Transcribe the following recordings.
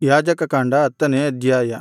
ಯಾಜಕಕಾಂಡ ಹತ್ತನೇ ಅಧ್ಯಾಯ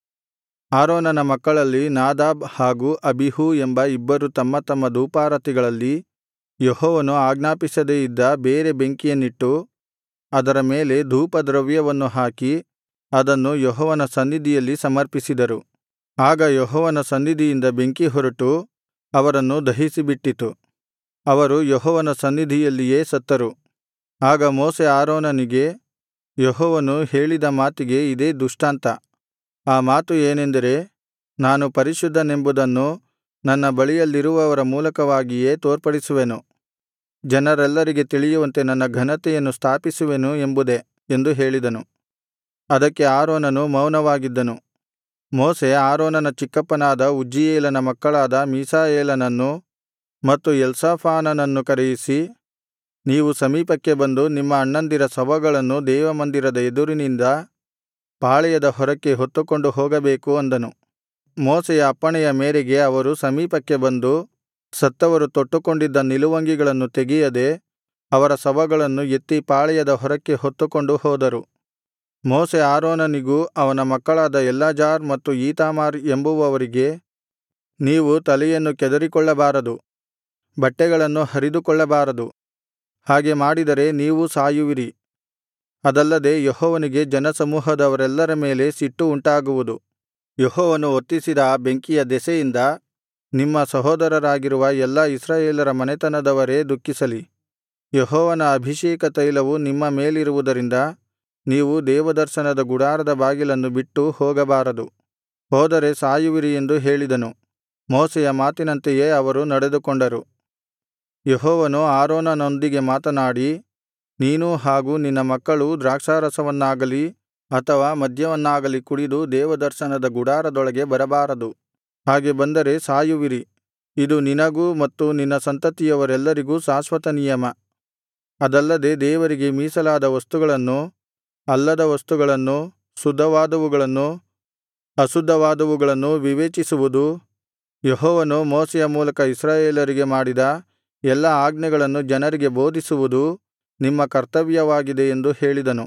ಆರೋನನ ಮಕ್ಕಳಲ್ಲಿ ನಾದಾಬ್ ಹಾಗೂ ಅಬೀಹೂ ಎಂಬ ಇಬ್ಬರು ತಮ್ಮ ತಮ್ಮ ಧೂಪಾರತಿಗಳಲ್ಲಿ ಯೆಹೋವನು ಆಜ್ಞಾಪಿಸದೆ ಇದ್ದ ಬೇರೆ ಬೆಂಕಿಯನ್ನಿಟ್ಟು ಅದರ ಮೇಲೆ ಧೂಪದ್ರವ್ಯವನ್ನು ಹಾಕಿ ಅದನ್ನು ಯೆಹೋವನ ಸನ್ನಿಧಿಯಲ್ಲಿ ಸಮರ್ಪಿಸಿದರು ಆಗ ಯೆಹೋವನ ಸನ್ನಿಧಿಯಿಂದ ಬೆಂಕಿ ಹೊರಟು ಅವರನ್ನು ದಹಿಸಿಬಿಟ್ಟಿತು ಅವರು ಯೆಹೋವನ ಸನ್ನಿಧಿಯಲ್ಲಿಯೇ ಸತ್ತರು ಆಗ ಮೋಶೆ ಆರೋನನಿಗೆ ಯೆಹೋವನು ಹೇಳಿದ ಮಾತಿಗೆ ಇದೇ ದೃಷ್ಟಾಂತ ಆ ಮಾತು ಏನೆಂದರೆ ನಾನು ಪರಿಶುದ್ಧನೆಂಬುದನ್ನು ನನ್ನ ಬಳಿಯಲ್ಲಿರುವವರ ಮೂಲಕವಾಗಿಯೇ ತೋರ್ಪಡಿಸುವೆನು ಜನರೆಲ್ಲರಿಗೆ ತಿಳಿಯುವಂತೆ ನನ್ನ ಘನತೆಯನ್ನು ಸ್ಥಾಪಿಸುವೆನು ಎಂಬುದೇ ಎಂದು ಹೇಳಿದನು ಅದಕ್ಕೆ ಆರೋನನು ಮೌನವಾಗಿದ್ದನು ಮೋಶೆ ಆರೋನನ ಚಿಕ್ಕಪ್ಪನಾದ ಉಜ್ಜೀಯೇಲನ ಮಕ್ಕಳಾದ ಮೀಶಾಯೇಲನನ್ನು ಮತ್ತು ಎಲ್ಸಾಫಾನನನ್ನು ಕರೆಯಿಸಿ ನೀವು ಸಮೀಪಕ್ಕೆ ಬಂದು ನಿಮ್ಮ ಅಣ್ಣಂದಿರ ಶವಗಳನ್ನು ದೇವಮಂದಿರದ ಎದುರಿನಿಂದ ಪಾಳೆಯದ ಹೊರಕ್ಕೆ ಹೊತ್ತುಕೊಂಡು ಹೋಗಬೇಕು ಅಂದನು ಮೋಶೆಯ ಅಪ್ಪಣೆಯ ಮೇರೆಗೆ ಅವರು ಸಮೀಪಕ್ಕೆ ಬಂದು ಸತ್ತವರು ತೊಟ್ಟುಕೊಂಡಿದ್ದ ನಿಲುವಂಗಿಗಳನ್ನು ತೆಗೆಯದೆ ಅವರ ಶವಗಳನ್ನು ಎತ್ತಿ ಪಾಳೆಯದ ಹೊರಕ್ಕೆ ಹೊತ್ತುಕೊಂಡು ಹೋದರು ಮೋಶೆ ಆರೋನನಿಗೂ ಅವನ ಮಕ್ಕಳಾದ ಎಲ್ಲಾಜಾರ್ ಮತ್ತು ಈತಾಮಾರ್ ಎಂಬುವವರಿಗೆ ನೀವು ತಲೆಯನ್ನು ಕೆದರಿಕೊಳ್ಳಬಾರದು ಬಟ್ಟೆಗಳನ್ನು ಹರಿದುಕೊಳ್ಳಬಾರದು ಹಾಗೆ ಮಾಡಿದರೆ ನೀವೂ ಸಾಯುವಿರಿ ಅದಲ್ಲದೆ ಯೆಹೋವನಿಗೆ ಜನಸಮೂಹದವರೆಲ್ಲರ ಮೇಲೆ ಸಿಟ್ಟು ಉಂಟಾಗುವುದು ಯೆಹೋವನು ಹೊತ್ತಿಸಿದ ಆ ಬೆಂಕಿಯ ದೆಸೆಯಿಂದ ನಿಮ್ಮ ಸಹೋದರರಾಗಿರುವ ಎಲ್ಲಾ ಇಸ್ರಾಯೇಲರ ಮನೆತನದವರೇ ದುಃಖಿಸಲಿ ಯೆಹೋವನ ಅಭಿಷೇಕ ತೈಲವು ನಿಮ್ಮ ಮೇಲಿರುವುದರಿಂದ ನೀವು ದೇವದರ್ಶನದ ಗುಡಾರದ ಬಾಗಿಲನ್ನು ಬಿಟ್ಟು ಹೋಗಬಾರದು ಹೋದರೆ ಸಾಯುವಿರಿ ಎಂದು ಹೇಳಿದನು ಮೋಶೆಯ ಮಾತಿನಂತೆಯೇ ಅವರು ನಡೆದುಕೊಂಡರು ಯೆಹೋವನು ಆರೋನನೊಂದಿಗೆ ಮಾತನಾಡಿ ನೀನೂ ಹಾಗೂ ನಿನ್ನ ಮಕ್ಕಳೂ ದ್ರಾಕ್ಷಾರಸವನ್ನಾಗಲಿ ಅಥವಾ ಮದ್ಯವನ್ನಾಗಲಿ ಕುಡಿದು ದೇವದರ್ಶನದ ಗುಡಾರದೊಳಗೆ ಬರಬಾರದು ಹಾಗೆ ಬಂದರೆ ಸಾಯುವಿರಿ ಇದು ನಿನಗೂ ಮತ್ತು ನಿನ್ನ ಸಂತತಿಯವರೆಲ್ಲರಿಗೂ ಶಾಶ್ವತ ನಿಯಮ ಅದಲ್ಲದೆ ದೇವರಿಗೆ ಮೀಸಲಾದ ವಸ್ತುಗಳನ್ನು ಅಲ್ಲದ ವಸ್ತುಗಳನ್ನು ಶುದ್ಧವಾದವುಗಳನ್ನು ಅಶುದ್ಧವಾದವುಗಳನ್ನು ವಿವೇಚಿಸುವುದು ಯೆಹೋವನು ಮೋಶೆಯ ಮೂಲಕ ಇಸ್ರಾಯೇಲರಿಗೆ ಮಾಡಿದ ಎಲ್ಲಾ ಆಜ್ಞೆಗಳನ್ನು ಜನರಿಗೆ ಬೋಧಿಸುವುದು ನಿಮ್ಮ ಕರ್ತವ್ಯವಾಗಿದೆ ಎಂದು ಹೇಳಿದನು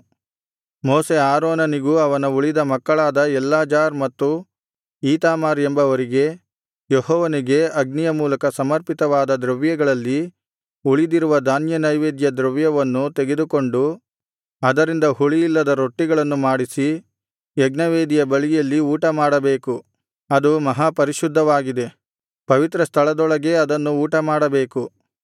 ಮೋಶೆ ಆರೋನನಿಗೂ ಅವನ ಉಳಿದ ಮಕ್ಕಳಾದ ಎಲ್ಲಾಜಾರ್ ಮತ್ತು ಈತಾಮಾರ್ ಎಂಬವರಿಗೆ ಯೆಹೋವನಿಗೆ ಅಗ್ನಿಯ ಮೂಲಕ ಸಮರ್ಪಿತವಾದ ದ್ರವ್ಯಗಳಲ್ಲಿ ಉಳಿದಿರುವ ಧಾನ್ಯನೈವೇದ್ಯ ದ್ರವ್ಯವನ್ನು ತೆಗೆದುಕೊಂಡು ಅದರಿಂದ ಹುಳಿಯಿಲ್ಲದ ರೊಟ್ಟಿಗಳನ್ನು ಮಾಡಿಸಿ ಯಜ್ಞವೇದಿಯ ಬಳಿಯಲ್ಲಿ ಊಟಮಾಡಬೇಕು ಅದು ಮಹಾಪರಿಶುದ್ಧವಾಗಿದೆ ಪವಿತ್ರ ಸ್ಥಳದೊಳಗೇ ಅದನ್ನು ಊಟಮಾಡಬೇಕು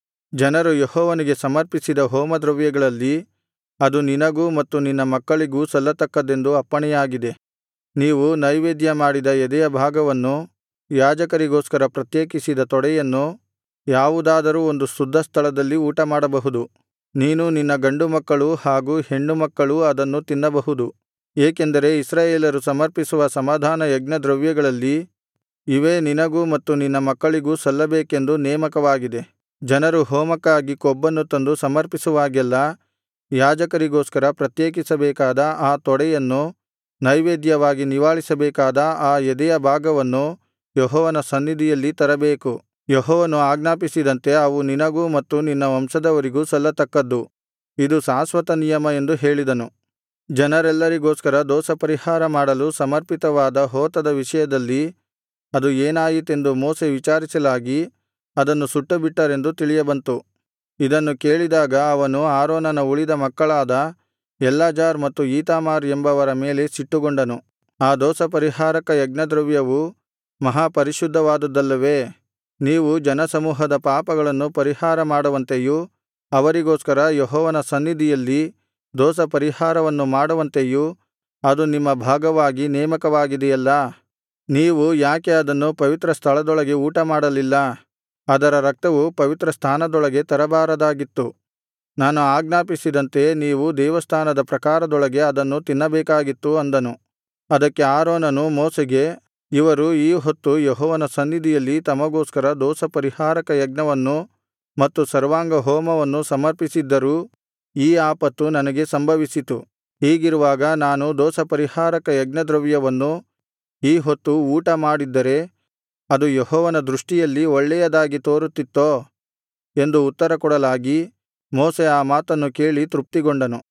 ಜನರು ಯೆಹೋವನಿಗೆ ಸಮರ್ಪಿಸಿದ ಹೋಮದ್ರವ್ಯಗಳಲ್ಲಿ ಅದು ನಿನಗೂ ಮತ್ತು ನಿನ್ನ ಮಕ್ಕಳಿಗೂ ಸಲ್ಲತಕ್ಕದ್ದೆಂದು ಅಪ್ಪಣೆಯಾಗಿದೆ ನೀವು ನೈವೇದ್ಯ ಮಾಡಿದ ಎದೆಯ ಭಾಗವನ್ನು ಯಾಜಕರಿಗೋಸ್ಕರ ಪ್ರತ್ಯೇಕಿಸಿದ ತೊಡೆಯನ್ನು ಯಾವುದಾದರೂ ಒಂದು ಶುದ್ಧ ಸ್ಥಳದಲ್ಲಿ ಊಟಮಾಡಬಹುದು ನೀನೂ ನಿನ್ನ ಗಂಡುಮಕ್ಕಳೂ ಹಾಗೂ ಹೆಣ್ಣುಮಕ್ಕಳೂ ಅದನ್ನು ತಿನ್ನಬಹುದು ಏಕೆಂದರೆ ಇಸ್ರಾಯೇಲರು ಸಮರ್ಪಿಸುವ ಸಮಾಧಾನ ಯಜ್ಞದ್ರವ್ಯಗಳಲ್ಲಿ ಇವೇ ನಿನಗೂ ಮತ್ತು ನಿನ್ನ ಮಕ್ಕಳಿಗೂ ಸಲ್ಲಬೇಕೆಂದು ನೇಮಕವಾಗಿದೆ ಜನರು ಹೋಮಕ್ಕಾಗಿ ಕೊಬ್ಬನ್ನು ತಂದು ಸಮರ್ಪಿಸುವಾಗೆಲ್ಲಾ ಯಾಜಕರಿಗೋಸ್ಕರ ಪ್ರತ್ಯೇಕಿಸಬೇಕಾದ ಆ ತೊಡೆಯನ್ನು ನೈವೇದ್ಯವಾಗಿ ನಿವಾಳಿಸಬೇಕಾದ ಆ ಎದೆಯ ಭಾಗವನ್ನು ಯೆಹೋವನ ಸನ್ನಿಧಿಯಲ್ಲಿ ತರಬೇಕು ಯೆಹೋವನು ಆಜ್ಞಾಪಿಸಿದಂತೆ ಅವು ನಿನಗೂ ಮತ್ತು ನಿನ್ನ ವಂಶದವರಿಗೂ ಸಲ್ಲತಕ್ಕದ್ದು ಇದು ಶಾಶ್ವತ ನಿಯಮ ಎಂದು ಹೇಳಿದನು ಜನರೆಲ್ಲರಿಗೋಸ್ಕರ ದೋಷಪರಿಹಾರ ಮಾಡಲು ಸಮರ್ಪಿತವಾದ ಹೋತದ ವಿಷಯದಲ್ಲಿ ಅದು ಏನಾಯಿತೆಂದು ಮೋಶೆ ವಿಚಾರಿಸಲಾಗಿ ಅದನ್ನು ಸುಟ್ಟುಬಿಟ್ಟರೆಂದು ತಿಳಿಯಬಂತು ಇದನ್ನು ಕೇಳಿದಾಗ ಅವನು ಆರೋನನ ಉಳಿದ ಮಕ್ಕಳಾದ ಎಲ್ಲಾಜಾರ್ ಮತ್ತು ಈತಾಮಾರ್ ಎಂಬವರ ಮೇಲೆ ಸಿಟ್ಟುಗೊಂಡನು ಆ ದೋಷಪರಿಹಾರಕ ಯಜ್ಞದ್ರವ್ಯವು ಮಹಾಪರಿಶುದ್ಧವಾದುದಲ್ಲವೇ ನೀವು ಜನಸಮೂಹದ ಪಾಪಗಳನ್ನು ಪರಿಹಾರ ಮಾಡುವಂತೆಯೂ ಅವರಿಗೋಸ್ಕರ ಯೆಹೋವನ ಸನ್ನಿಧಿಯಲ್ಲಿ ದೋಷಪರಿಹಾರವನ್ನು ಮಾಡುವಂತೆಯೂ ಅದು ನಿಮ್ಮ ಭಾಗವಾಗಿ ನೇಮಕವಾಗಿದೆಯಲ್ಲಾ ನೀವು ಯಾಕೆ ಅದನ್ನು ಪವಿತ್ರ ಸ್ಥಳದೊಳಗೆ ಊಟಮಾಡಲಿಲ್ಲ ಅದರ ರಕ್ತವು ಪವಿತ್ರ ಸ್ಥಾನದೊಳಗೆ ತರಬಾರದಾಗಿತ್ತು ನಾನು ಆಜ್ಞಾಪಿಸಿದಂತೆ ನೀವು ದೇವಸ್ಥಾನದ ಪ್ರಾಕಾರದೊಳಗೆ ಅದನ್ನು ತಿನ್ನಬೇಕಾಗಿತ್ತು ಅಂದನು ಅದಕ್ಕೆ ಆರೋನನು ಮೋಶೆಗೆ ಇವರು ಈ ಹೊತ್ತು ಯೆಹೋವನ ಸನ್ನಿಧಿಯಲ್ಲಿ ತಮಗೋಸ್ಕರ ದೋಷಪರಿಹಾರಕ ಯಜ್ಞವನ್ನು ಮತ್ತು ಸರ್ವಾಂಗ ಹೋಮವನ್ನು ಸಮರ್ಪಿಸಿದ್ದರೂ ಈ ಆಪತ್ತು ನನಗೆ ಸಂಭವಿಸಿತು ಹೀಗಿರುವಾಗ ನಾನು ದೋಷಪರಿಹಾರಕ ಯಜ್ಞದ್ರವ್ಯವನ್ನು ಈ ಹೊತ್ತು ಊಟ ಮಾಡಿದ್ದರೆ ಅದು ಯೆಹೋವನ ದೃಷ್ಟಿಯಲ್ಲಿ ಒಳ್ಳೆಯದಾಗಿ ತೋರುತ್ತಿತ್ತೋ ಎಂದು ಉತ್ತರಕೊಡಲಾಗಿ ಮೋಶೆ ಆ ಮಾತನ್ನು ಕೇಳಿ ತೃಪ್ತಿಗೊಂಡನು